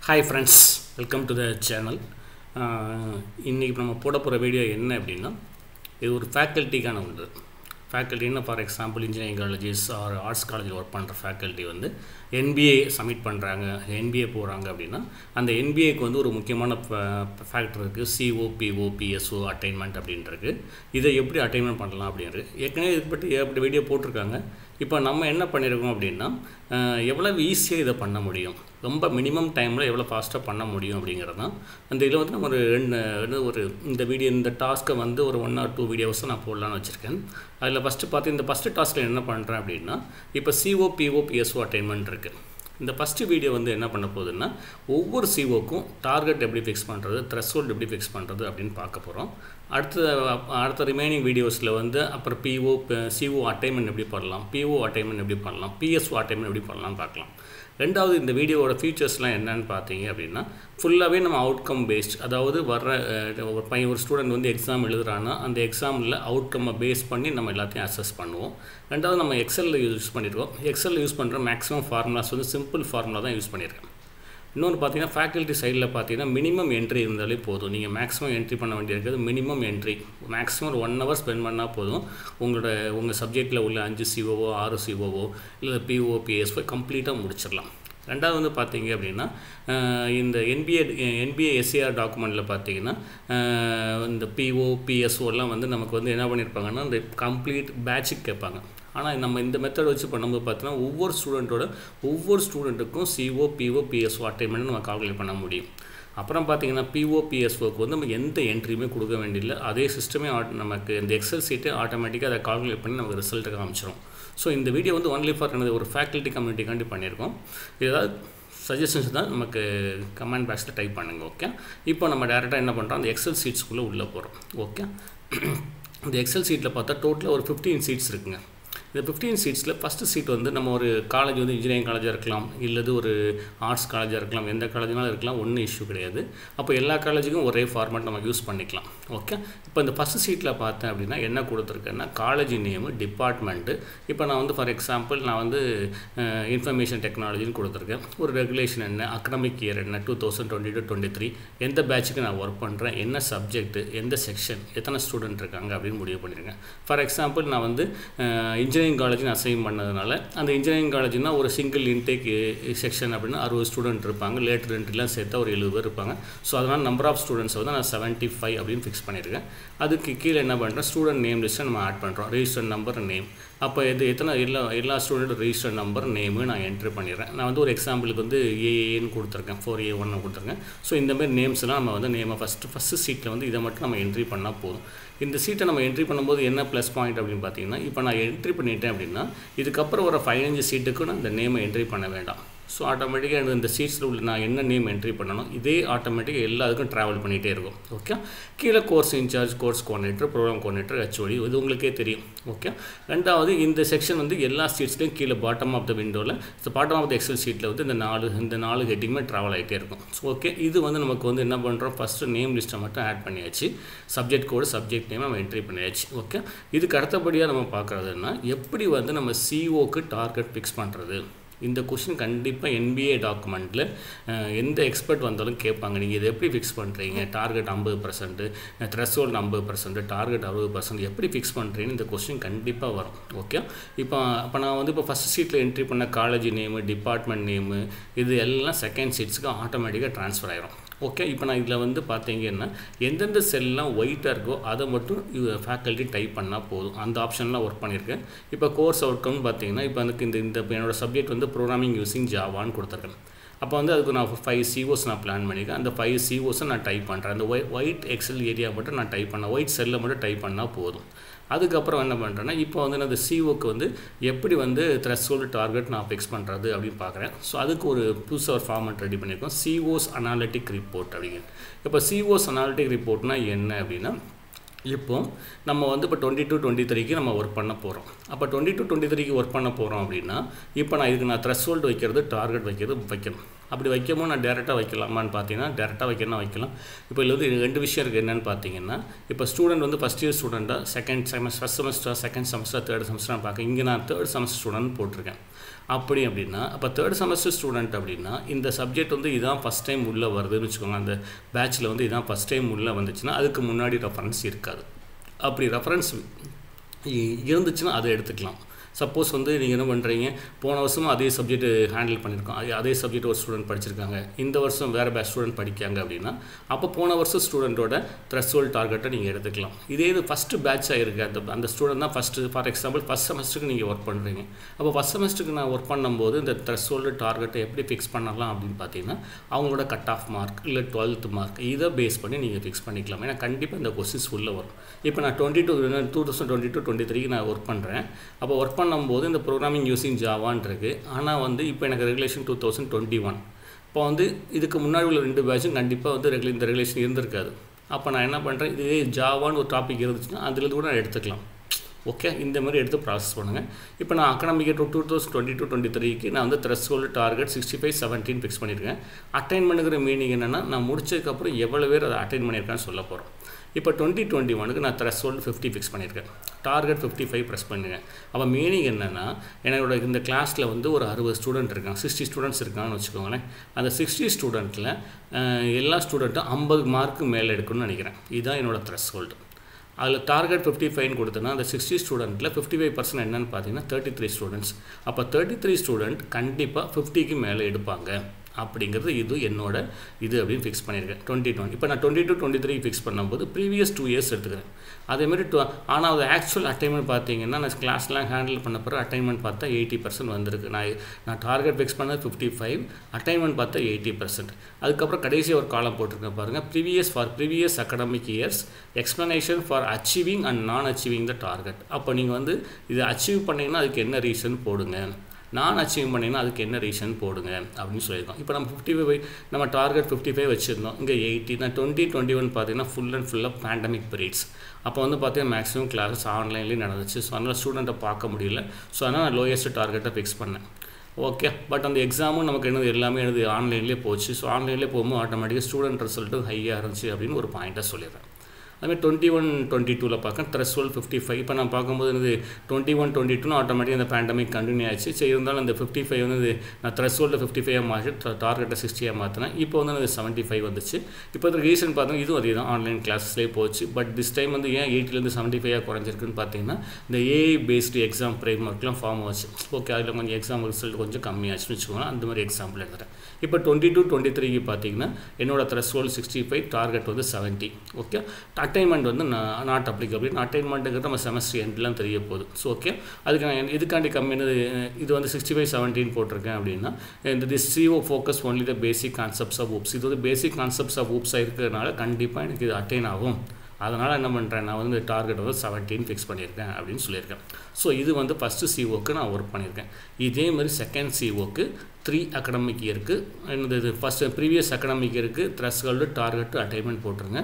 hi friends welcome to the channel இன்றைக்கி நம்ம போட போகிற வீடியோ என்ன அப்படின்னா இது ஒரு ஃபேக்கல்ட்டிக்கான ஒன்று ஃபேக்கல்ட்டின்னா for example engineering colleges or arts காலேஜில் ஒர்க் பண்ணுற ஃபேக்கல்ட்டி வந்து என்பிஏ சப்மிட் பண்ணுறாங்க என்பிஏ போகிறாங்க அப்படின்னா அந்த என்பிஏக்கு வந்து ஒரு முக்கியமான ஃபேக்டர் இருக்குது சிஓ பிஓ பிஎஸ்ஓ அட்டைன்மெண்ட் அப்படின்றது இதை எப்படி அட்டைன்மெண்ட் பண்ணலாம் அப்படின்றது ஏற்கனவே இது பற்றி எப்படி வீடியோ போட்டிருக்காங்க இப்போ நம்ம என்ன பண்ணியிருக்கோம் அப்படின்னா எவ்வளோ ஈஸியாக இதை பண்ண முடியும் ரொம்ப மினிமம் டைமில் எவ்வளோ ஃபாஸ்ட்டாக பண்ண முடியும் அப்படிங்கிறது தான் அந்த இதில் வந்து நம்ம ஒரு ரெண்டு ஒரு இந்த வீடியோ இந்த டாஸ்க்கை வந்து ஒரு ஒன் ஆர் டூ வீடியோஸை நான் போடலான்னு வச்சுருக்கேன் அதில் ஃபஸ்ட்டு பார்த்து இந்த ஃபஸ்ட்டு டாஸ்க்கில் என்ன பண்ணுறேன் அப்படின்னா இப்போ சிஓ பிஓ பிஎஸ்ஓ அட்டைன்மெண்ட் இருக்குது இந்த ஃபஸ்ட்டு வீடியோ வந்து என்ன பண்ண போகுதுன்னா ஒவ்வொரு சிஓக்கும் டார்கெட் எப்படி ஃபிக்ஸ் பண்ணுறது த்ரெஷ்ஹோல்டு எப்படி ஃபிக்ஸ் பண்ணுறது அப்படின்னு பார்க்க போகிறோம் அடுத்த அடுத்த ரிமைனிங் வீடியோஸில் வந்து அப்புறம் பிஓ சிஓ அட்டைன்மெண்ட் எப்படி பண்ணலாம் பிஓ அட்டைன்மெண்ட் எப்படி பண்ணலாம் பிஎஸ்ஓ அட்டைன்மெண்ட் எப்படி பண்ணலாம்னு பார்க்கலாம் ரெண்டாவது இந்த வீடியோவோட ஃபீச்சர்ஸ்லாம் என்னன்னு பார்த்தீங்க அப்படின்னா ஃபுல்லாகவே நம்ம அவுட்கம் பேஸ்ட் அதாவது வர்ற ஒரு பையன் ஒரு ஸ்டூடெண்ட் வந்து எக்ஸாம் எழுதுறான்னா அந்த எக்ஸாமில் அவுட்கம்மை பேஸ் பண்ணி நம்ம எல்லாத்தையும் அசஸ் பண்ணுவோம் ரெண்டாவது நம்ம எக்ஸலில் யூஸ் பண்ணியிருக்கோம் எக்ஸலில் யூஸ் பண்ணுற மேக்ஸிமம் ஃபார்முலாஸ் வந்து சிம்பிள் ஃபார்முலா தான் யூஸ் பண்ணியிருக்கேன் இன்னொன்று பார்த்தீங்கன்னா ஃபேக்கல்ட்டி சைடில் பார்த்தீங்கன்னா மினிமம் என்ட்ரி இருந்தாலே போதும் நீங்கள் மேக்ஸிமம் என்ட்ரி பண்ண வேண்டியிருக்கிறது மினிமம் என்ட்ரி மேக்ஸிமம் ஒரு ஒன் ஹவர் ஸ்பெண்ட் பண்ணால் போதும் உங்களோட உங்கள் சப்ஜெக்டில் உள்ள அஞ்சு சிஓவோ ஆறு சிஓவோ இல்லை பிஓ பிஎஸ்ஓ கம்ப்ளீட்டாக முடிச்சிடலாம் ரெண்டாவது வந்து பார்த்தீங்க அப்படின்னா இந்த என்பிஏ என்பிஏ எஸ்ஏஆர் டாக்குமெண்ட்டில் பார்த்தீங்கன்னா இந்த பிஓ பிஎஸ்ஓலாம் வந்து நமக்கு வந்து என்ன பண்ணியிருப்பாங்கன்னா இந்த கம்ப்ளீட் பேட்சுக்கு கேட்பாங்க ஆனால் நம்ம இந்த மெத்தட் வச்சு பண்ணும்போது பார்த்தீங்கன்னா ஒவ்வொரு ஸ்டூடெண்ட்டோட ஒவ்வொரு ஸ்டூடெண்ட்டுக்கும் சிஓ பிஓ பிஎஸ்ஓ அட்டைன்மெண்ட் நம்ம கால்குலேட் பண்ண முடியும் அப்புறம் பார்த்தீங்கன்னா பிஓ பிஎஸ்ஓக்கு வந்து நம்ம எந்த என்ட்ரியுமே கொடுக்க வேண்டியதில்லை அதே சிஸ்டமே நமக்கு இந்த எக்ஸல் சீட்டே ஆட்டோமேட்டிக்காக அதை கால்குலேட் பண்ணி நமக்கு ரிசல்ட்டை காமிச்சிடும் ஸோ இந்த வீடியோ வந்து ஒன்லி ஃபார் எனது ஒரு ஃபேக்கல்ட்டி கம்யூனிட்டிக்காண்டி பண்ணியிருக்கோம் ஏதாவது சஜஷன்ஸ் தான் நமக்கு கமெண்ட் பாக்ஸில் டைப் பண்ணுங்கள் ஓகே இப்போ நம்ம டேரெக்டாக என்ன பண்ணுறோம் அந்த எக்ஸல் சீட்ஸ்க்குள்ளே உள்ளே போகிறோம் ஓகே இந்த எக்ஸல் சீட்டில் பார்த்தா டோட்டலாக ஒரு ஃபிஃப்டீன் சீட்ஸ் இருக்குங்க இந்த ஃபிஃப்டீன் சீட்ஸில் ஃபஸ்ட்டு சீட் வந்து நம்ம ஒரு காலேஜ் வந்து இன்ஜினியரிங் காலேஜாக இருக்கலாம் இல்லது ஒரு ஆர்ட்ஸ் காலேஜாக இருக்கலாம் எந்த காலேஜ்னாலும் இருக்கலாம் ஒன்றும் இஷ்யூ கிடையாது அப்போ எல்லா காலேஜுக்கும் ஒரே ஃபார்மேட் நம்ம யூஸ் பண்ணிக்கலாம் ஓகே இப்போ இந்த ஃபஸ்ட்டு சீட்டில் பார்த்தேன் அப்படின்னா என்ன கொடுத்துருக்கேன்னா காலேஜ் நேமு டிபார்ட்மெண்ட்டு இப்போ நான் வந்து ஃபார் எக்ஸாம்பிள் நான் வந்து இன்ஃபர்மேஷன் டெக்னாலஜின்னு கொடுத்துருக்கேன் ஒரு ரெகுலேஷன் என்ன அக்கடமிக் இயர் என்ன two thousand twenty two twenty three எந்த பேட்சுக்கு நான் ஒர்க் பண்ணுறேன் என்ன சப்ஜெக்ட்டு எந்த செக்ஷன் எத்தனை ஸ்டூடெண்ட் இருக்காங்க அப்படின்னு முடிவு பண்ணியிருக்கேன் ஃபார் எக்ஸாம்பிள் நான் வந்து இன்ஜினியரிங் இன்ஜினியரிங் காலேஜ் அசைன் பண்ணதுனால அந்த இன்ஜினியரிங் காலேஜ்னா ஒரு சிங்கிள் இன்டேக் செக்ஷன் அப்படின்னா அறுபது ஸ்டூடெண்ட் இருப்பாங்க லேட்டர் என்ட்ரிலாம் சேர்த்தா ஒரு எழுபது பேர் இருப்பாங்க ஸோ அதனால் நம்பர் ஆஃப் ஸ்டூடெண்ட்ஸ் வந்து நான் செவன்ட்டி ஃபைவ் அப்படின்னு ஃபிக்ஸ் பண்ணியிருக்கேன் அதுக்கு கீழே என்ன பண்ணுறேன் ஸ்டூடெண்ட் நேம் லிஸ்ட்டை நம்ம ஆட் பண்ணுறோம் ரெஜிஸ்டர் நம்பர் நேம் அப்போ இது எத்தனை எல்லா எல்லா ஸ்டூடெண்ட் ரெஜிஸ்டர் நம்பர் நேமு நான் என்ட்ரு பண்ணிடுறேன் நான் வந்து ஒரு எக்ஸாம்பிளுக்கு வந்து ஏஏன்னு கொடுத்துருக்கேன் ஃபோர் ஏ ஒன்று கொடுத்துருக்கேன் ஸோ இந்தமாதிரி நேம்ஸ்லாம் நம்ம வந்து நேமை ஃபஸ்ட்டு ஃபஸ்ட்டு சீட்டில் வந்து இதை மட்டும் நம்ம என்ட்ரி பண்ணால் போதும் இந்த சீட்டை நம்ம என்ட்ரி பண்ணும்போது என்ன ப்ளஸ் பாயிண்ட் அப்படின்னு பார்த்தீங்கன்னா இப்போ நான் என்ட்ரி பண்ணிட்டேன் அப்படின்னா இதுக்கப்புறம் ஒரு பதினஞ்சு சீட்டுக்கு நான் இந்த நேமை என்ட்ரி பண்ண வேண்டாம் ஸோ ஆட்டோமேட்டிக்காக இந்த சீட்ஸில் உள்ள நான் என்ன நேம் என்ட்ரி பண்ணணும் இதே ஆட்டோமேட்டிக்காக எல்லாத்துக்கும் ட்ராவல் பண்ணிகிட்டே இருக்கும் ஓகே கீழே course in charge course coordinator programme coordinator HOD இது உங்களுக்கே தெரியும் ஓகே ரெண்டாவது இந்த செக்ஷன் வந்து எல்லா சீட்ஸ்லையும் கீழே பாட்டம் ஆஃப் த விண்டோவில் பாட்டம் ஆஃப் த எக்ஸல் ஷீட்டில் வந்து இந்த நாலு இந்த நாலு ஹெட்டிங்குமே ட்ராவல் ஆகிட்டே இருக்கும் ஸோ ஓகே இது வந்து நமக்கு வந்து என்ன பண்ணுறோம் ஃபஸ்ட்டு நேம் லிஸ்ட்டை மட்டும் ஆட் பண்ணியாச்சு சப்ஜெக்ட் கோடு சப்ஜெக்ட் நேம் நம்ம என்ட்ரி பண்ணியாச்சு ஓகே இதுக்கு அடுத்தபடியாக நம்ம பார்க்குறதுன்னா எப்படி வந்து நம்ம சிஓக்கு டார்கெட் ஃபிக்ஸ் பண்ணுறது இந்த கொஷின் கண்டிப்பாக என்பிஏ டாக்குமெண்ட்டில் எந்த எக்ஸ்பர்ட் வந்தாலும் கேட்பாங்க நீங்கள் இதை எப்படி ஃபிக்ஸ் பண்ணுறீங்க டார்கெட் ஐம்பது பர்சன்ட்டு த்ரெஷோல்டு ஐம்பது பர்சன்ட் டார்கெட் அறுபது பர்சன்ட் எப்படி ஃபிக்ஸ் பண்ணுறீங்கன்னு இந்த கொஸ்டின் கண்டிப்பாக வரும் ஓகே இப்போ இப்போ நான் வந்து இப்போ ஃபஸ்ட் சீட்டில் என்ட்ரி பண்ண காலேஜ் நேமு டிபார்ட்மெண்ட் நேமு இது எல்லாம் செகண்ட் சீட்ஸுக்கு ஆட்டோமேட்டிக்காக ட்ரான்ஸ்ஃபர் ஆயிரும் ஓகே இப்போ நான் இதில் வந்து பார்த்தீங்கன்னா எந்தெந்த செல்லாம் ஒயிட்டாக இருக்கோ அதை மட்டும் ஃபேக்கல்ட்டி டைப் பண்ணால் போதும் அந்த ஆப்ஷன்லாம் ஒர்க் பண்ணியிருக்கேன் இப்போ கோர்ஸ் அவுட்கம்னு பார்த்தீங்கன்னா இப்போ எனக்கு இந்த இந்த என்னோடய சப்ஜெக்ட் வந்து ப்ரோக்ராமிங் யூஸிங் ஜாவான்னு கொடுத்துருக்கேன் அப்போ வந்து அதுக்கு நான் ஃபைவ் சிஓஸ் நான் பிளான் பண்ணியிருக்கேன் அந்த ஃபைவ் சிஓஸை நான் டைப் பண்ணுறேன் அந்த ஒய் ஒயிட் எக்ஸல் ஏரியா மட்டும் நான் டைப் பண்ணேன் ஒயிட் செல்லை மட்டும் டைப் பண்ணால் போதும் அதுக்கப்புறம் என்ன பண்ணுறேன்னா இப்போ வந்து நான் அந்த சிஓக்கு வந்து எப்படி வந்து த்ரெஷ்ஹோல்டு டார்கெட் நான் ஃபிக்ஸ் பண்ணுறது அப்படின்னு பார்க்குறேன் ஸோ அதுக்கு ஒரு புதுசாக ஒரு ஃபார்மெட் ரெடி பண்ணியிருக்கோம் சிஓஸ் அனாலிட்டிக் ரிப்போர்ட் அப்படிங்க இப்போ சிஓஸ் அனாலிட்டிக் ரிப்போர்ட்னால் என்ன அப்படின்னா இப்போ நம்ம வந்து இப்போ டுவெண்ட்டி டூ டுவெண்ட்டி த்ரீக்கு நம்ம ஒர்க் பண்ண போகிறோம் அப்போ டுவெண்ட்டி டூ டுவெண்ட்டி த்ரீக்கு ஒர்க் பண்ண போகிறோம் அப்படின்னா இப்போ நான் இதுக்கு நான் த்ரெஷ்ஹோல்டு வைக்கிறது டார்கெட் வைக்கிறது வைக்கணும் அப்படி வைக்கும்போது நான் டேரெக்டாக வைக்கலாமான்னு பார்த்தீங்கன்னா டேரெக்டாக வைக்கணும் வைக்கலாம் இப்போ இதில் வந்து ரெண்டு விஷயம் இருக்குது என்னென்னு பார்த்தீங்கன்னா இப்போ ஸ்டூடெண்ட் வந்து ஃபஸ்ட் இயர் ஸ்டூடெண்ட்டாக second semester first semester second semester third semester பார்க்க இங்கே நான் தேர்ட் செமஸ்டர் ஸ்டூடெண்ட் போட்டிருக்கேன் அப்படி அப்படின்னா அப்போ தேர்ட் செமஸ்டர் ஸ்டூடெண்ட் அப்படின்னா இந்த சப்ஜெக்ட் வந்து இதான் ஃபஸ்ட் டைம் உள்ளே வருதுன்னு வச்சுக்கோங்க அந்த பேட்சில் வந்து இதான் ஃபஸ்ட் டைம் உள்ளே வந்துச்சுன்னா அதுக்கு முன்னாடி ரெஃபரன்ஸ் இருக்காது அப்படி ரெஃபரன்ஸ் இருந்துச்சுன்னா அதை எடுத்துக்கலாம் சப்போஸ் வந்து நீங்கள் என்ன பண்ணுறீங்க போன வருஷமும் அதே சப்ஜெக்ட் ஹேண்டில் பண்ணியிருக்கோம் அதே அதே சப்ஜெக்ட் ஒரு ஸ்டூடெண்ட் படிச்சிருக்காங்க இந்த வருஷம் வேறு பேட்ச் ஸ்டூடெண்ட் படிக்காங்க அப்படின்னா அப்போ போன வருஷம் ஸ்டூடெண்ட்டோட த்ரெஸ்ஹோல்ட் டார்கெட்டை நீங்கள் எடுத்துக்கலாம் இதே இது ஃபஸ்ட்டு பேட்சாக இருக்குது அந்த அந்த ஸ்டூடெண்ட் தான் ஃபஸ்ட்டு ஃபார் எக்ஸாம்பிள் ஃபஸ்ட் செமஸ்டருக்கு நீங்கள் ஒர்க் பண்ணுறீங்க அப்போ ஃபஸ்ட் செமஸ்டருக்கு நான் ஒர்க் பண்ணும்போது இந்த த்ரெஸ்ஹோல்டு டார்கெட்டை எப்படி ஃபிக்ஸ் பண்ணலாம் அப்படின்னு பார்த்தீங்கன்னா அவங்களோட கட் ஆஃப் மார்க் இல்லை டுவெல்த் மார்க் இதை பேஸ் பண்ணி நீங்கள் ஃபிக்ஸ் பண்ணிக்கலாம் ஏன்னா கண்டிப்பாக இந்த கொஸ்டின்ஸ் உள்ளே வரும் இப்போ நான் twenty two two thousand twenty two twenty த்ரீக்கு நான் ஒர்க் பண்ணுறேன் அப்போ ஒர்க் பண்ணும்போது இந்த ப்ரோக்ராமிங் யூஸிங் ஜாவான் இருக்குது ஆனால் வந்து இப்போ எனக்கு regulation two thousand twenty one இப்போ வந்து இதுக்கு முன்னாடி உள்ள ரெண்டு பேட்சும் கண்டிப்பாக வந்து ரெகுலே இந்த ரெகுலேஷன் இருந்திருக்காது அப்போ நான் என்ன பண்ணுறேன் இதே ஜாவான்னு ஒரு டாபிக் இருந்துச்சுன்னா அதுலேருந்து கூட நான் எடுத்துக்கலாம் ஓகே இந்த மாதிரி எடுத்து ப்ராசஸ் பண்ணுங்கள் இப்போ நான் academic two two thousand twenty two twenty த்ரீக்கு நான் வந்து threshold target sixty five seventeen fix பண்ணியிருக்கேன் அட்டைன் பண்ணுங்கிற மீனிங் என்னென்னா நான் முடிச்சதுக்கப்புறம் எவ்வளோ பேர் அதை அட்டைன் பண்ணியிருக்கான்னு சொல்ல போகிறோம் இப்போ டுவெண்ட்டி டுவெண்ட்டி ஒனுக்கு நான் த்ரெஸ்ஹோல்டு ஃபிஃப்டி ஃபிக்ஸ் பண்ணியிருக்கேன் டார்கெட் ஃபிஃப்டி ஃபைவ் ப்ரெஸ் பண்ணுங்கள் அப்போ மீனிங் என்னென்னா என்னோட இந்த கிளாஸில் வந்து ஒரு அறுபது ஸ்டூடெண்ட் இருக்காங்க சிக்ஸ்டி ஸ்டூடெண்ட்ஸ் இருக்காங்கன்னு வச்சுக்கோங்களேன் அந்த சிக்ஸ்டி ஸ்டூடெண்ட்டில் எல்லா ஸ்டூடெண்ட்டும் ஐம்பது மார்க்கு மேலே எடுக்கணும்னு நினைக்கிறேன் இதுதான் என்னோடய த்ரெஸ்ஹோல்டு அதில் டார்கெட் ஃபிஃப்டி ஃபைன் கொடுத்தனா அந்த சிக்ஸ்டி ஸ்டூடெண்ட்டில் ஃபிஃப்டி ஃபைவ் பர்சன்ட் என்னன்னு பார்த்தீங்கன்னா தேர்ட்டி த்ரீ ஸ்டூடெண்ட்ஸ் அப்போ தேர்ட்டி த்ரீ ஸ்டூடெண்ட் கண்டிப்பாக ஃபிஃப்டிக்கு மேலே எடுப்பாங்க அப்படிங்கிறது இது என்னோட இது அப்படின்னு ஃபிக்ஸ் பண்ணியிருக்கேன் டுவெண்ட்டி டுவெண்ட்டி இப்போ நான் twenty two twenty three fix பண்ணும்போது ப்ரீவியஸ் டூ இயர்ஸ் எடுத்துக்கிறேன் அதேமாதிரி டூ ஆனால் அது ஆக்சுவல் அட்டைன்மெண்ட் பார்த்தீங்கன்னா நான் கிளாஸ்லாம் ஹேண்டில் பண்ண பிறகு அட்டைன்மெண்ட் பார்த்தா எயிட்டி பர்சன்ட் வந்திருக்கு நான் நான் டார்கெட் ஃபிக்ஸ் பண்ணது ஃபிஃப்டி ஃபைவ் அட்டைன்மெண்ட் பார்த்தா எயிட்டி பர்சன்ட் அதுக்கப்புறம் கடைசி ஒரு காலம் போட்டிருக்கேன் பாருங்கள் previous for previous academic years explanation for achieving and நான் அச்சீவிங் த டார்கெட் அப்போ நீங்கள் வந்து இதை அச்சீவ் பண்ணிங்கன்னா அதுக்கு என்ன ரீசன் போடுங்க நான் அச்சீவ் பண்ணிங்கன்னா அதுக்கு என்ன ரீசன் போடுங்க அப்படின்னு சொல்லியிருக்கோம் இப்போ நம்ம ஃபிஃப்டி ஃபைவ் நம்ம டார்கெட் ஃபிஃப்டி ஃபைவ் வச்சுருந்தோம் இங்கே எயிட்டி நான் டுவெண்ட்டி டுவெண்ட்டி ஒன் பார்த்தீங்கன்னா ஃபுல் அண்ட் ஃபுல்லாக பேண்டமிக் பீரியட்ஸ் அப்போ வந்து பார்த்தீங்கன்னா மேக்ஸிமம் கிளாஸஸ் ஆன்லைன்லேயும் நடந்துச்சு ஸோ அதனால் ஸ்டூடெண்ட்டை பார்க்க முடியல ஸோ அதனால் நான் லோயஸ்ட் டார்கெட்டை ஃபிக்ஸ் பண்ணேன் ஓகே பட் அந்த எக்ஸாமும் நமக்கு என்னது எல்லாமே எனது ஆன்லைன்லேயே போச்சு ஸோ ஆன்லைன்லேயே போகும்போது ஆட்டோமேட்டிக்காக ஸ்டூடெண்ட் ரிசல்ட்டும் ஹையாக இருந்துச்சு அப்படின்னு ஒரு பாயிண்ட்டை சொல்லிடுறேன் அதுமாதிரி டுவெண்ட்டி ஒன் டுவெண்ட்டி டூவில் பார்க்க த்ரெஸ்வல் ஃபிஃப்டி ஃபைவ் இப்போ நான் பார்க்கும்போது வந்து டுவெண்ட்டி ஒன் டுவெண்ட்டி டூன்னு ஆட்டோமேட்டிக் அந்த பேண்டமிக் கண்டினியூ ஆச்சு சரி இருந்தாலும் அந்த ஃபிஃப்டி ஃபைவ் வந்து நான் த்ரெஸ்வல்டு ஃபிஃப்டி ஃபைவ் மாற்றி டார்கெட்டை சிக்ஸ்டியாக மாற்றினேன் இப்போ வந்து அது செவன்ட்டி ஃபைவ் வந்துச்சு இப்போ அது ரீசன் பார்த்தோம் இதுவும் அதே தான் ஆன்லைன் கிளாஸஸ்லேயே போச்சு பட் திஸ் டைம் வந்து ஏன் எயிட்டிலேருந்து செவன்ட்டி ஃபைவாக குறைஞ்சிருக்குன்னு பார்த்தீங்கன்னா இந்த ஏஐ பேஸ்டு எக்ஸாம் ஃப்ரேம் ஒர்க்லாம் ஃபார்ம் ஆச்சு ஓகே அதில் கொஞ்சம் எக்ஸாம் ரிசல்ட் கொஞ்சம் கம்மியாச்சுன்னு வச்சுக்கோங்க அந்த மாதிரி எக்ஸாம்பிள் எடுத்துகிறேன் இப்போ டுவெண்ட்டி டூ டுவெண்ட்டி த்ரீக்கு பார்த்தீங்கன்னா என்னோட த்ரெஸ்ஹோல் சிக்ஸ்டி ஃபைவ் டார்கெட் வந்து செவன்ட்டி ஓகே அட்டைன்மெண்ட் வந்து நான் நாட் அப்ளிகபிள் அட்டைன்மெண்ட்டுங்கிறது நம்ம செமஸ்டர் எண்ட்லாம் தெரிய போகுது ஸோ ஓகே அதுக்கு நான் இதுக்காண்டி கம்மியானது இது வந்து சிக்ஸ்டி ஃபைவ் செவன்டீன் போட்டிருக்கேன் அப்படின்னா இந்த this CO focus only the basic concepts of OOPS இது வந்து பேசிக் கான்செப்ட்ஸ் ஆஃப் ஊப்ஸாக இருக்கிறதுனால கண்டிப்பாக எனக்கு இது அட்டைன் ஆகும் அதனால் என்ன பண்ணுறேன் நான் வந்து டார்கெட் வந்து செவன்டீன் ஃபிக்ஸ் பண்ணியிருக்கேன் அப்படின்னு சொல்லியிருக்கேன் ஸோ இது வந்து ஃபஸ்ட்டு சிஓக்கு நான் ஒர்க் பண்ணியிருக்கேன் இதே மாதிரி செகண்ட் சிஓக்கு த்ரீ அகடமிக் இயருக்கு என்னது இது ஃபஸ்ட்டு ப்ரீவியஸ் அகடமிக் இருக்குது த்ரெஸ்ஹோல்டு டார்கெட்டு அட்டைன்மெண்ட் போட்டுருங்க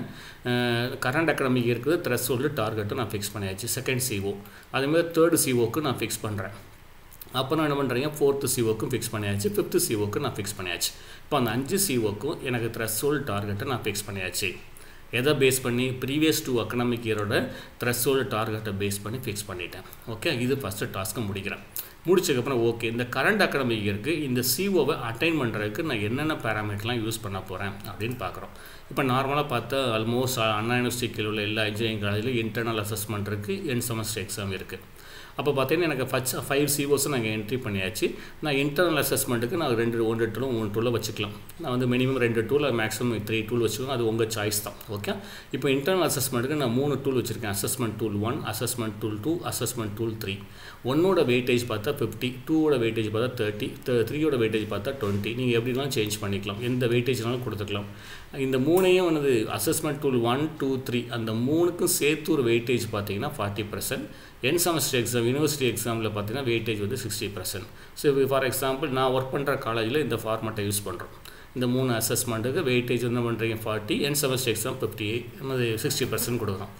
கரண்ட் அகடமிக் இருக்குது த்ரெஸ்ஹோல்டு டார்கெட்டு நான் ஃபிக்ஸ் பண்ணியாச்சு செகண்ட் சிஓ அதேமாதிரி தேர்டு சிஓக்கு நான் ஃபிக்ஸ் பண்ணுறேன் அப்போ நான் என்ன பண்ணுறீங்க ஃபோர்த்து சிஓக்கும் ஃபிக்ஸ் பண்ணியாச்சு ஃபிஃப்த்து சிஓக்கு நான் ஃபிக்ஸ் பண்ணியாச்சு இப்போ அந்த அஞ்சு சிஓக்கும் எனக்கு த்ரெஸ்ஹோல்டு டார்கெட்டை நான் ஃபிக்ஸ் பண்ணியாச்சு எதை பேஸ் பண்ணி ப்ரீவியஸ் டூ அக்கனாமிக் இயரோட த்ரெஸ்ஹோல்டு டார்கெட்டை பேஸ் பண்ணி ஃபிக்ஸ் பண்ணிட்டேன் ஓகே இது ஃபஸ்ட்டு டாஸ்க்கை முடிக்கிறேன் முடிச்சதுக்கப்புறம் ஓகே இந்த கரண்ட் அகாடமிக் இயருக்கு இந்த சிஓவை அட்டைன் பண்ணுறதுக்கு நான் என்னென்ன பேராமீட்டர்லாம் யூஸ் பண்ண போகிறேன் அப்படின்னு பார்க்குறோம் இப்போ நார்மலாக பார்த்தா ஆல்மோஸ்ட் அண்ணா யூனிவர்சிட்டியில் உள்ள எல்லா இன்ஜினியரிங் காலேஜிலும் இன்டர்னல் அசஸ்மெண்ட் இருக்குது என் செமஸ்டர் எக்ஸாம் இருக்குது அப்போ பார்த்தீங்கன்னா எனக்கு ஃபஸ்ட் ஃபைவ் சிஓஸும் நாங்கள் என்ட்ரி பண்ணியாச்சு நான் இன்டர்னல் அசஸ்மெண்ட்டுக்கு நான் ரெண்டு ஒன்று டூலும் மூணு டூலில் வச்சுக்கலாம் நான் வந்து மினிமம் ரெண்டு டூல் மேக்ஸிமம் த்ரீ டூல் வச்சுக்கோங்க அது உங்கள் சாய்ஸ் தான் ஓகே இப்போ இன்டர்னல் அசஸ்மெண்ட்டுக்கு நான் மூணு டூல் வச்சுருக்கேன் assessment tool one assessment tool two assessment tool three ஒன்னோட வெயிட்டேஜ் பார்த்தா ஃபிஃப்டி டூவோட வெயிட்டேஜ் பார்த்தா தேர்ட்டி த்ரீயோட வெயிட்டேஜ் பார்த்தா டுவெண்ட்டி நீங்கள் எப்படினாலும் சேஞ்ச் பண்ணிக்கலாம் எந்த வெயிட்டேஜ்னாலும் கொடுத்துக்கலாம் இந்த மூணையும் வந்து assessment tool one two three அந்த மூணுக்கும் சேர்த்து ஒரு வெயிட்டேஜ் பார்த்தீங்கன்னா forty percent end semester exam university எக்ஸாமில் பார்த்தீங்கன்னா வெயிட்டேஜ் வந்து sixty percent so for example நான் ஒர்க் பண்ணுற காலேஜில் இந்த ஃபார்மெட்டை யூஸ் பண்ணுறோம் இந்த மூணு அசஸ்மெண்ட்டுக்கு வெயிட்டேஜ் வந்து பண்ணுறீங்க forty end semester exam fifty eight sixty percent கொடுக்குறோம்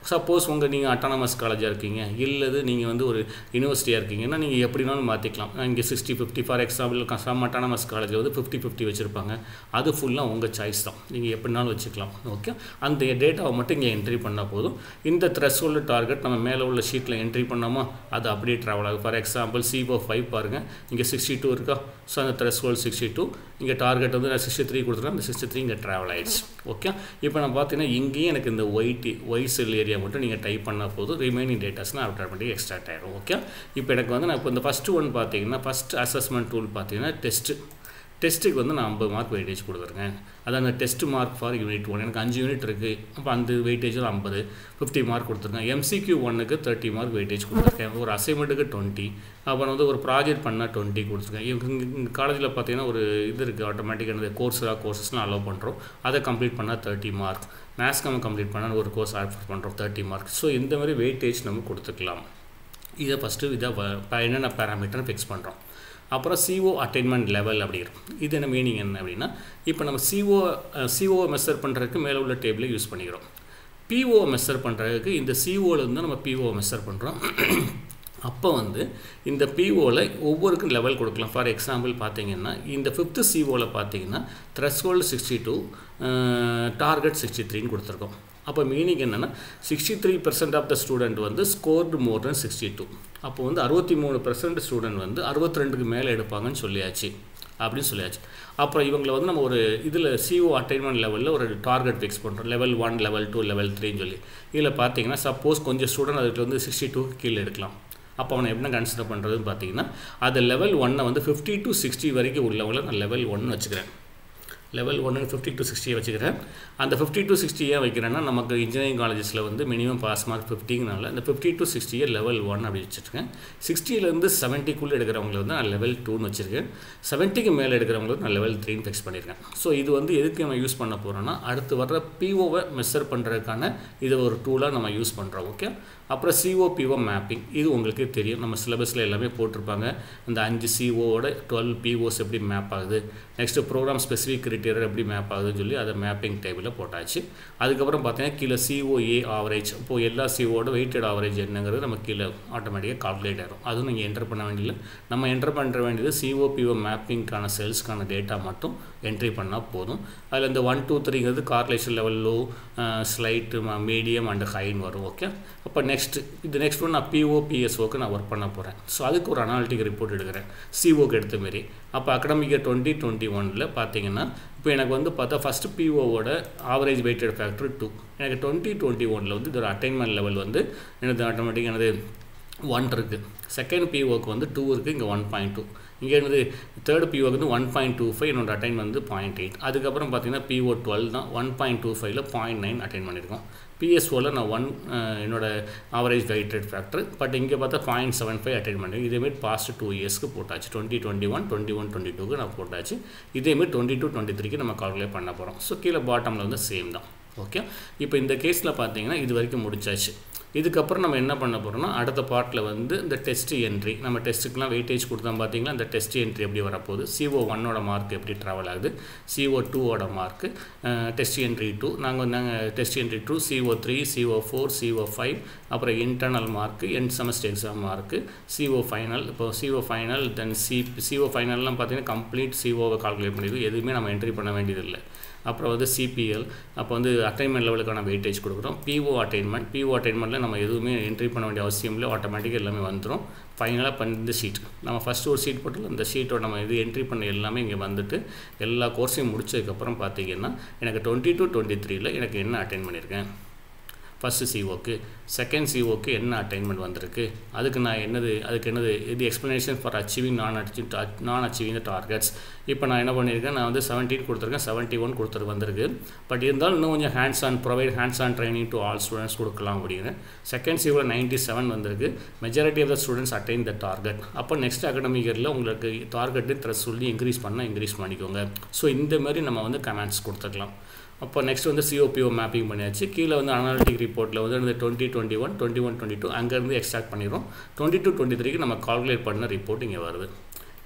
சப்போஸ் உங்கள் நீங்கள் அட்டானமஸ் காலேஜாக இருக்கீங்க இல்லது நீங்கள் வந்து ஒரு யூனிவர்சிட்டியாக இருக்கீங்கன்னா நீங்கள் எப்படினாலும் மாற்றிக்கலாம் இங்கே sixty fifty for example some autonomous காலேஜில் வந்து ஃபிஃப்டி ஃபிஃப்டி வச்சுருப்பாங்க அது ஃபுல்லாக உங்கள் சாய்ஸ் தான் நீங்கள் எப்படினாலும் வச்சுக்கலாம் ஓகே அந்த டேட்டாவை மட்டும் இங்கே என்ட்ரி பண்ணால் போதும் இந்த த்ரெஷ்ஹோல்டு டார்கெட் நம்ம மேலே உள்ள ஷீட்டில் என்ட்ரி பண்ணாமல் அது அப்படியே ட்ராவல் ஆகும் ஃபார் எக்ஸாம்பிள் சிஓ ஃபைவ் பாருங்கள் இங்கே சிக்ஸ்டி டூ இருக்கா ஸோ அந்த த்ரெஷ்ஹோல்டு சிக்ஸ்டி டூ இங்கே டார்கெட் வந்து நான் சிக்ஸ்டி த்ரீ கொடுத்துருக்கேன் அந்த சிக்ஸ்டி த்ரீ இங்கே ட்ராவல் ஆயிடுச்சு ஓகே இப்போ நான் பார்த்தீங்கன்னா இங்கேயும் எனக்கு இந்த ஒயிட் ஒய் செல் ஏரியா மட்டும் நீங்கள் டைப் பண்ணால் போதும் ரிமைனிங் டேட்டாஸ்லாம் ஆட்டோமேட்டிக் எக்ஸ்ட்ராக்ட் ஆகிடும் ஓகே இப்போ எனக்கு வந்து நான் இப்போ இந்த ஃபஸ்ட்டு ஒன் பார்த்தீங்கன்னா ஃபஸ்ட் அசஸ்மெண்ட் டூல் பார்த்தீங்கன்னா டெஸ்ட்டு டெஸ்ட்டுக்கு வந்து நான் ஐம்பது மார்க் வெயிட்டேஜ் கொடுத்துருக்கேன் அதான் அந்த test mark for unit one எனக்கு அஞ்சு யூனிட் இருக்குது அப்போ அந்த வெயிட்டேஜில் ஐம்பது ஃபிஃப்டி மார்க் கொடுத்துருக்கேன் எம்சிக்யூ ஒன்னுக்கு தேர்ட்டி மார்க் வெயிட்டேஜ் கொடுத்துருக்கேன் ஒரு அசைன்மெண்ட்டுக்கு டுவெண்ட்டி அப்புறம் வந்து ஒரு ப்ராஜெக்ட் பண்ணால் டுவெண்ட்டி கொடுத்துருக்கேன் இங்கே காலேஜில் பார்த்தீங்கன்னா ஒரு இது இருக்குது ஆட்டோமேட்டிக்காக கோர்ஸாக கோர்சஸ்லாம் அலோவ் பண்ணுறோம் அதை கம்ப்ளீட் பண்ணால் தேர்ட்டி மார்க் மேத்ஸ்கம் கம்ப்ளீட் பண்ணால் ஒரு கோர்ஸ் ஆஃபர் பண்ணுறோம் தேர்ட்டி மார்க் ஸோ இந்த மாதிரி வெயிட்டேஜ் நம்ம கொடுத்துக்கலாம் இதை ஃபஸ்ட்டு இதை என்னென்ன பேராமீட்டர்னு ஃபிக்ஸ் பண்ணுறோம் அப்புறம் சிஓ அட்டைன்மெண்ட் லெவல் அப்படிங்கிறோம் இது என்ன மீனிங் என்ன அப்படின்னா இப்போ நம்ம சிஓ சிஓ மெஷர் பண்ணுறதுக்கு மேலே உள்ள டேபிளை யூஸ் பண்ணிக்கிறோம் பிஓ மெஷர் பண்ணுறதுக்கு இந்த சிஓலேருந்து நம்ம பிஓ மெஷர் பண்ணுறோம் அப்போ வந்து இந்த பிஓவில் ஒவ்வொருக்கும் லெவல் கொடுக்கலாம் ஃபார் எக்ஸாம்பிள் பார்த்தீங்கன்னா இந்த ஃபிஃப்த்து சிஓவில் பார்த்தீங்கன்னா threshold sixty two target sixty த்ரீன்னு கொடுத்துருக்கோம் அப்போ மீனிங் என்னென்னா sixty three percent of the student வந்து scored more than sixty two அப்போ வந்து அறுபத்தி மூணு பர்சன்ட் ஸ்டூடெண்ட் வந்து அறுபத்தி ரெண்டுக்கு மேலே எடுப்பாங்கன்னு சொல்லியாச்சு அப்படின்னு சொல்லியாச்சு அப்புறம் இவங்களை வந்து நம்ம ஒரு இதில் சிஓ அட்டைன்மெண்ட் லெவலில் ஒரு டார்கெட் ஃபிக்ஸ் பண்ணுறோம் level one level two level த்ரீன்னு சொல்லி இதில் பார்த்தீங்கன்னா சப்போஸ் கொஞ்சம் ஸ்டூடெண்ட் அதுக்கு வந்து சிக்ஸ்டி டூ கீழே எடுக்கலாம் அப்போ அவனை என்ன கன்சிடர் பண்ணுறதுன்னு பார்த்தீங்கன்னா அது லெவல் ஒன்னை வந்து ஃபிஃப்டி டு சிக்ஸ்டி வரைக்கும் உள்ளவங்கள நான் லெவல் ஒன் வச்சுக்கிறேன் லெவல் ஒன்று ஃபிஃப்டி டு சிக்ஸ்டியை வச்சுக்கிறேன் அந்த ஃபிஃப்டி டு சிக்ஸ்டியை வைக்கிறேன்னா நமக்கு இன்ஜினியரிங் காலேஜஸில் வந்து மினிமம் பாஸ் மார்க் ஃபிஃப்டிங்கனால இந்த ஃபிஃப்டி டு சிக்ஸ்டியை லெவல் ஒன் அப்படி வச்சுருக்கேன் சிக்ஸ்டியிலேருந்து செவன்ட்டிக்குள்ளே எடுக்கிறவங்களை வந்து நான் லெவல் டூன்னு வச்சுருக்கேன் செவன்ட்டிக்கு மேலே எடுக்கிறவங்களுக்கு நான் லெவல் த்ரீன்னு ஃபிக்ஸ் பண்ணியிருக்கேன் ஸோ இது வந்து எதுக்கு நம்ம யூஸ் பண்ண போகிறோன்னா அடுத்து வர்ற பிஓவை மெஷர் பண்ணுறதுக்கான இது ஒரு டூலாக நம்ம யூஸ் பண்ணுறோம் ஓகே அப்புறம் சிஓபிஓ மேப்பிங் இது உங்களுக்கு தெரியும் நம்ம சிலபஸில் எல்லாமே போட்டிருப்பாங்க இந்த அஞ்சு சிஓவோட டுவெல் பிஓஸ் எப்படி மேப் ஆகுது நெக்ஸ்ட்டு ப்ரோக்ராம் ஸ்பெசிஃபிக் கிரிட்டீரியர் எப்படி மேப் ஆகுதுன்னு சொல்லி அதை மேப்பிங் டேபிளில் போட்டாச்சு அதுக்கப்புறம் பார்த்தீங்கன்னா கீழே சிஓஏ ஆவரேஜ் இப்போது எல்லா சிஓட வெயிட்டட் ஆவரேஜ் என்னங்கிறது நம்ம கீழே ஆட்டோமேட்டிக்காக கால்குலேட் ஆகிடும் அதுவும் நீங்கள் என்டர் பண்ண வேண்டியது நம்ம என்டர் பண்ணுற வேண்டியது சிஓபிஓ மேப்பிங்க்கான செல்ஸ்க்கான டேட்டா மட்டும் என்ட்ரி பண்ணால் போதும் அதில் இந்த ஒன் டூ த்ரீங்கிறது correlation level low slight medium and ஹைன்னு வரும் ஓகே அப்போ நெக்ஸ்ட் இது நெக்ஸ்ட் ஒன் நான் பிஓ பிஎஸ்ஓக்கு நான் ஒர்க் பண்ண போகிறேன் ஸோ அதுக்கு ஒரு அனாலிட்டிக் ரிப்போர்ட் எடுக்கிறேன் சிஓக்கு எடுத்த மாரி அப்போ அகடமிக் டுவெண்ட்டி டுவெண்ட்டி ஒனில் பார்த்தீங்கன்னா இப்போ எனக்கு வந்து பார்த்தா ஃபஸ்ட்டு பிஓவோட ஆவரேஜ் வெயிட்டட் ஃபேக்டர் டூ எனக்கு டுவெண்ட்டி டுவெண்ட்டி ஒனில் வந்து இதோட அட்டைன்மெண்ட் லெவல் வந்து எனது ஆட்டோமேட்டிக் எனது ஒன் இருக்குது செகண்ட் பிஓக்கு வந்து டூ இருக்குது இங்கே ஒன் பாயிண்ட் டூ இங்கே என்னது தேர்ட் பிஓக்கு வந்து ஒன் பாயிண்ட் டூ ஃபைவ் என்னோட அட்டைன் வந்து பாயிண்ட் எயிட் அதுக்கப்புறம் பார்த்தீங்கன்னா பிஓ டுவெல் தான் ஒன் பாயிண்ட் டூ ஃபைவ்ல பாயிண்ட் நைன் அட்டைன் பண்ணியிருக்கோம் பிஎஸ்ஓவில் நான் ஒன் என்னோட ஆவரேஜ் வெயிட்டட் ஃபேக்டர் பட் இங்கே பார்த்தா பாயிண்ட் செவன் ஃபைவ் அட்டைன் பண்ணி இதேமாரி பாஸ்ட் டூ இயர்ஸ்க்கு போட்டாச்சு twenty twenty one twenty one twenty டூக்கு நான் போட்டாச்சு இதேமாரி டுவெண்ட்டி டூ டுவெண்ட்டி த்ரீக்கு நம்ம கால்குலேட் பண்ண போகிறோம் ஸோ கீழே பாட்டமில் வந்து சேம் தான் ஓகே இப்போ இந்த கேஸில் பார்த்தீங்கன்னா இது வரைக்கும் முடிச்சாச்சு இதுக்கப்புறம் நம்ம என்ன பண்ண போகிறோம்னா அடுத்த பார்ட்டில் வந்து இந்த டெஸ்ட் என்ட்ரி நம்ம டெஸ்ட்டுக்கெலாம் வெயிட்டேஜ் கொடுத்தோம் பார்த்தீங்களா இந்த டெஸ்ட் என்ட்ரி எப்படி வரப்போகுது சிஓ ஒன்னோட மார்க் எப்படி ட்ராவல் ஆகுது சிஓ டூவோட மார்க்கு டெஸ்ட் என்ட்ரி டூ நாங்கள் நாங்கள் test entry to CO three CO four CO five அப்புறம் internal mark end semester exam mark CO final இப்போ CO final then C CO ஃபைனல்லாம் பார்த்தீங்கன்னா கம்ப்ளீட் சிஓவை கால்குலேட் பண்ணிடுது எதுவுமே நம்ம என்ட்ரி பண்ண வேண்டியதில்லை அப்புறம் வந்து சிபிஎல் அப்போ வந்து அட்டைன்மெண்ட் லெவலுக்கான வெயிட்டேஜ் கொடுக்குறோம் பிஓ அட்டைன்மெண்ட் பிஓ அட்டைன்மெண்ட்டில் நம்ம எதுவுமே என்ட்ரி பண்ண வேண்டிய அவசியம் இல்லை ஆட்டோமேட்டிக்காக எல்லாமே வந்துடும் ஃபைனலாக பண்ண இந்த ஷீட் நம்ம ஃபஸ்ட்டு ஒரு ஷீட் போட்டு இந்த ஷீட்டோட நம்ம இது என்ட்ரி பண்ண எல்லாமே இங்கே வந்துட்டு எல்லா கோர்ஸையும் முடிச்சதுக்கப்புறம் பார்த்தீங்கன்னா எனக்கு டுவெண்ட்டி டு டுவெண்ட்டி த்ரீல எனக்கு என்ன அட்டைன் பண்ணியிருக்கேன் ஃபஸ்ட்டு சிஓக்கு செகண்ட் சிஓக்கு என்ன அட்டைன்மெண்ட் வந்திருக்கு அதுக்கு நான் என்னது அதுக்கு என்னது இது எக்ஸ்ப்ளனேஷன் ஃபார் அச்சீவிங் நான் அச்சீவ் நான் அச்சீவிங் த டார்கெட்ஸ் இப்போ நான் என்ன பண்ணியிருக்கேன் நான் வந்து செவன்டீன் கொடுத்துருக்கேன் செவன்ட்டி ஒன் கொடுத்துருக்கு வந்திருக்கு பட் இருந்தாலும் இன்னும் கொஞ்சம் hands on provide hands on training to all students கொடுக்கலாம் அப்படின்னு செகண்ட் சிஓவில் நைன்ட்டி செவன் வந்திருக்கு majority of the students attain the target அப்போ நெக்ஸ்ட் அகடமிக் இயரில் உங்களுக்கு டார்கெட்டு த்ரெஸ் சொல்லி இன்க்ரீஸ் பண்ணால் இன்க்ரீஸ் பண்ணிக்கோங்க ஸோ இந்த மாதிரி நம்ம வந்து கமெண்ட்ஸ் கொடுத்துக்கலாம் அப்போ நெக்ஸ்ட் வந்து சிஓபிஓ மேப்பிங் பண்ணியாச்சு கீழே வந்து அனாலிட்டிக் ரிப்போர்ட்டில் வந்து இந்த twenty twenty one twenty one twenty two அங்கேருந்து எக்ஸ்ட்ராக்ட் பண்ணிடுறோம் டுவெண்ட்டி டூ டுவெண்ட்டி த்ரீக்கு நம்ம கால்குலேட் பண்ண ரிப்போர்ட் இங்கே வருது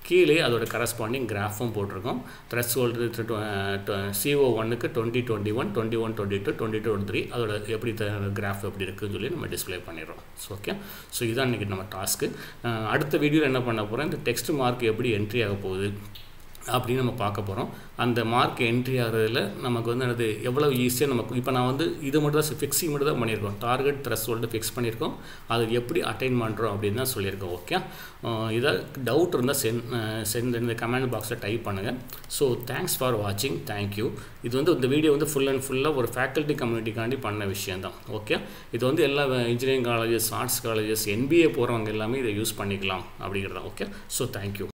கீழே அதோட கரஸ்பாண்டிங் கிராஃபும் போட்டிருக்கோம் த்ரெஸ் ஹோல்டு சிஓ ஒன்னுக்கு twenty twenty one twenty one twenty two twenty two three அதோட எப்படி கிராஃப் எப்படி இருக்குன்னு சொல்லி நம்ம டிஸ்பிளே பண்ணிடுறோம் ஸோ ஓகே ஸோ இதான் இன்றைக்கி நம்ம டாஸ்க்கு அடுத்த வீடியோவில் என்ன பண்ண போகிறோம் இந்த டெக்ஸ்ட் மார்க் எப்படி என்ட்ரி ஆக போகுது அப்படின்னு நம்ம பார்க்க போகிறோம் அந்த மார்க் என்ட்ரி ஆகிறதுல நமக்கு வந்து என்னது எவ்வளோ ஈஸியாக நமக்கு இப்போ நான் வந்து இது மட்டும் தான் ஃபிக்ஸிங் மட்டும் தான் பண்ணியிருக்கோம் டார்கெட் த்ரெஸ் ஹோல்டு ஃபிக்ஸ் பண்ணியிருக்கோம் அது எப்படி அட்டைன் பண்ணுறோம் அப்படின்னு தான் சொல்லியிருக்கோம் ஓகே இதை டவுட் இருந்தால் சென்ட் சென்ட் இந்த கமெண்ட் பாக்ஸில் டைப் பண்ணுங்கள் ஸோ தேங்க்ஸ் ஃபார் வாட்சிங் தேங்க்யூ இது வந்து இந்த வீடியோ வந்து ஃபுல் அண்ட் ஃபுல்லாக ஒரு ஃபேக்கல்ட்டி கம்யூனிட்டிக்காண்டி பண்ண விஷயம் தான் ஓகே இது வந்து எல்லா engineering colleges arts colleges NBA போகிறவங்க எல்லாமே இதை யூஸ் பண்ணிக்கலாம் அப்படிங்கிறது தான் ஓகே ஸோ தேங்க்யூ